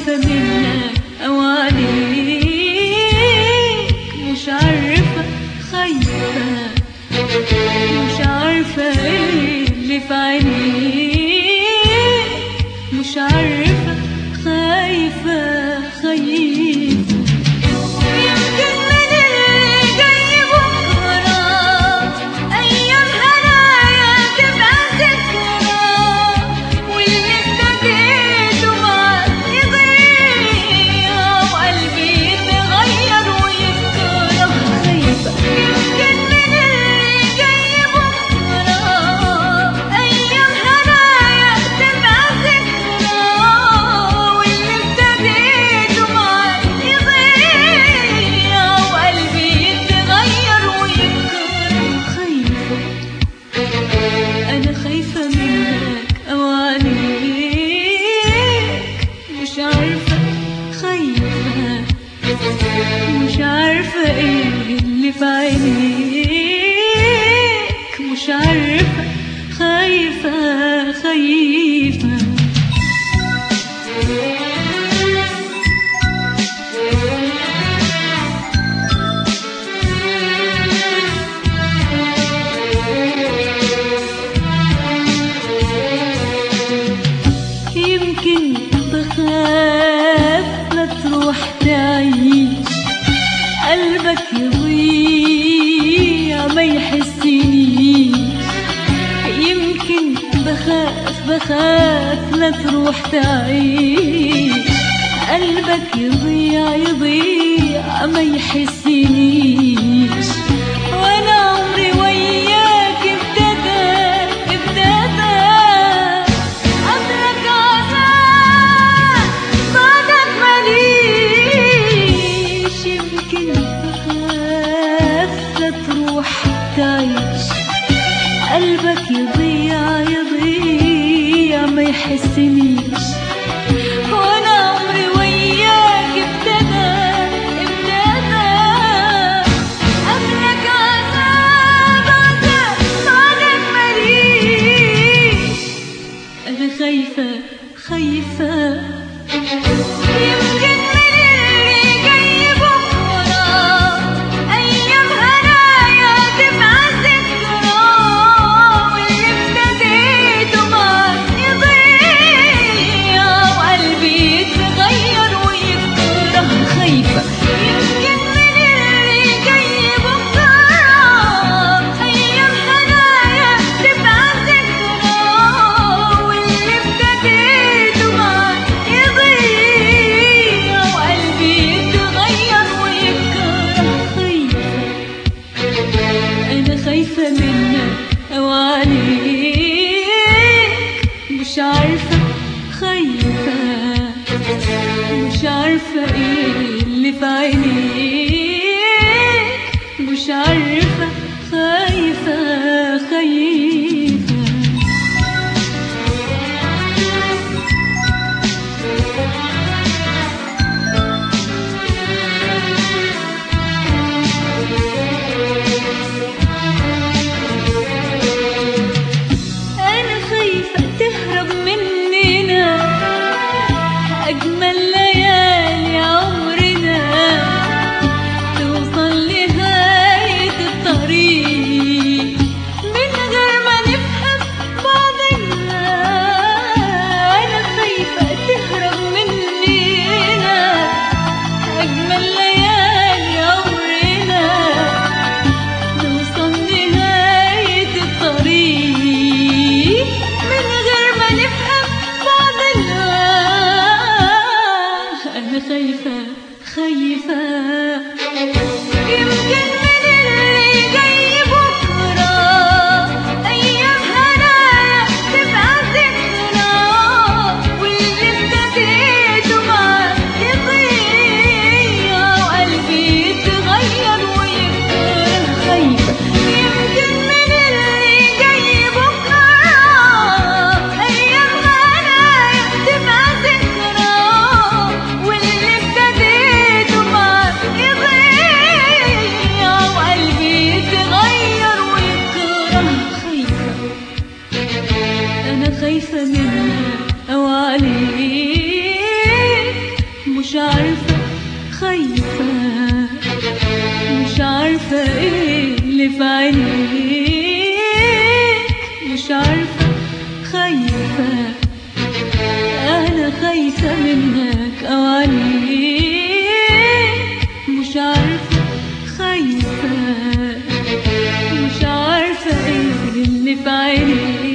خايفة منك أو عليك مش عارفة خايفة مش عارفة ايه اللي في عينيك مش عارفة خايفة خايفة يمكن من اللي جاي بكرة أيام هنايا تبقى ذكرى واللي ابتديته معاك يضيع وقلبي يتغير ويتكره خايفة يمكن من اللي جاي بكرة أيام هنايا تبقى ذكرى واللي ابتديته معاك يضيع وقلبي يتغير ويتكره خايفة أنا خايفة منك أو عليك مش عارفة خايفة مش عارفة إيه اللي في عينيك مش عارفة خايفة خايفة يمكن بخاف لا تروح تعيش قلبك يضيع ما يحسنيش يمكن بخاف بخاف لا تروح تعيش قلبك يضيع يضيع ما يحسنيش وانا عمري وياك ابتدى ابتدى قبلك عذاب بعدك ماليش يمكن بخاف لا تروح تعيش قلبك يضيع يضيع ما يحسنيش وانا عمري وياك ابتدى ابتدى قبلك عذاب عذاب بعدك ماليش أنا خايفة خايفة يمكن من اللي جاي بكرة أيام هنايا تبقى ذكرى واللي ابتديته معاك يضيع وقلبي يتغير ويتكره خايفة يمكن من اللي جاي بكرة أيام هنايا تبقى ذكرى واللي ابتديته معاك يضيع وقلبي يتغير ويتكره خايفة أنا خايفة منك أو عليك مش عارفة خايفة مش عارفة إيه اللي في عينيك مش عارفة خايفة خايفة أنا خايفة تهرب مننا أجمل ليالي عمرنا توصل لغاية الطريق من غير ما نفهم بعضنا أنا خايفة تهرب مننا أجمل ليالي عمرنا نوصل نهاية الطريق من غير ما نفهم بعضنا أنا خايفة خايفة يمكن من اللي جاي بكرة أيام هنايا تبقى ذكرى واللي ابتديته معاك يضيع وقلبي يتغير ويتكره خايفة يمكن من اللي جاي بكرة أيام هنايا تبقى ذكرى واللي ابتديته معاك يضيع وقلبي يتغير ويتكره خايفة أنا خايفة منك أو عليك خايفة مش عارفة ايه اللي في عينيك مش عارفة خايفة أنا خايفة منك أو عليك مش عارفة خايفة مش عارفة ايه اللي في عينيك